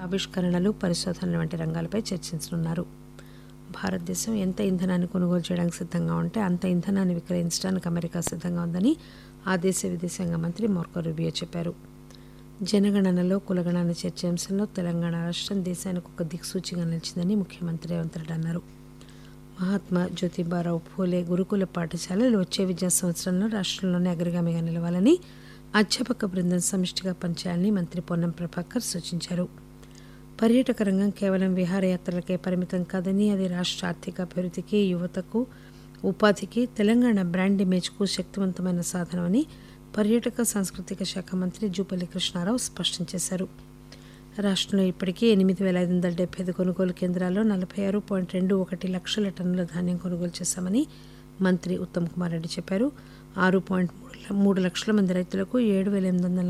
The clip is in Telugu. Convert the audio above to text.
ఆవిష్కరణలు పరిశోధనలు వంటి రంగాలపై చర్చించనున్నారు భారతదేశం ఎంత ఇంధనాన్ని కొనుగోలు చేయడానికి సిద్ధంగా ఉంటే అంత ఇంధనాన్ని విక్రయించడానికి అమెరికా సిద్ధంగా ఉందని ఆ దేశ విదేశాంగ మంత్రి మార్కో రూబియో చెప్పారు జనగణనలో కులగణన చర్చ అంశంలో తెలంగాణ రాష్ట్రం దేశానికి ఒక దిక్సూచిగా నిలిచిందని ముఖ్యమంత్రి రేవంత్ రెడ్డి అన్నారు మహాత్మా జ్యోతిబారావు ఫూలే గురుకుల పాఠశాలలు వచ్చే విద్యా సంవత్సరంలో రాష్ట్రంలోనే అగ్రగామిగా నిలవాలని అధ్యాపక బృందం సమిష్టిగా పనిచేయాలని మంత్రి పొన్నం ప్రభాకర్ సూచించారు పర్యాటక రంగం కేవలం విహారయాత్రలకే పరిమితం కాదని అది రాష్ట్ర ఆర్థిక అభివృద్ధికి యువతకు ఉపాధికి తెలంగాణ బ్రాండ్ ఇమేజ్కు శక్తివంతమైన సాధనమని పర్యాటక సాంస్కృతిక శాఖ మంత్రి జూపల్లి కృష్ణారావు స్పష్టం చేశారు రాష్ట్రంలో ఇప్పటికీ ఎనిమిది వేల ఐదు వందల డెబ్బై ఐదు కొనుగోలు కేంద్రాల్లో నలభై ఆరు పాయింట్ రెండు ఒకటి లక్షల టన్నుల ధాన్యం కొనుగోలు చేశామని మంత్రి ఉత్తమ్ కుమార్ రెడ్డి చెప్పారు ఆరు పాయింట్ మూడు లక్షల మంది రైతులకు ఏడు వేల ఎనిమిది వందల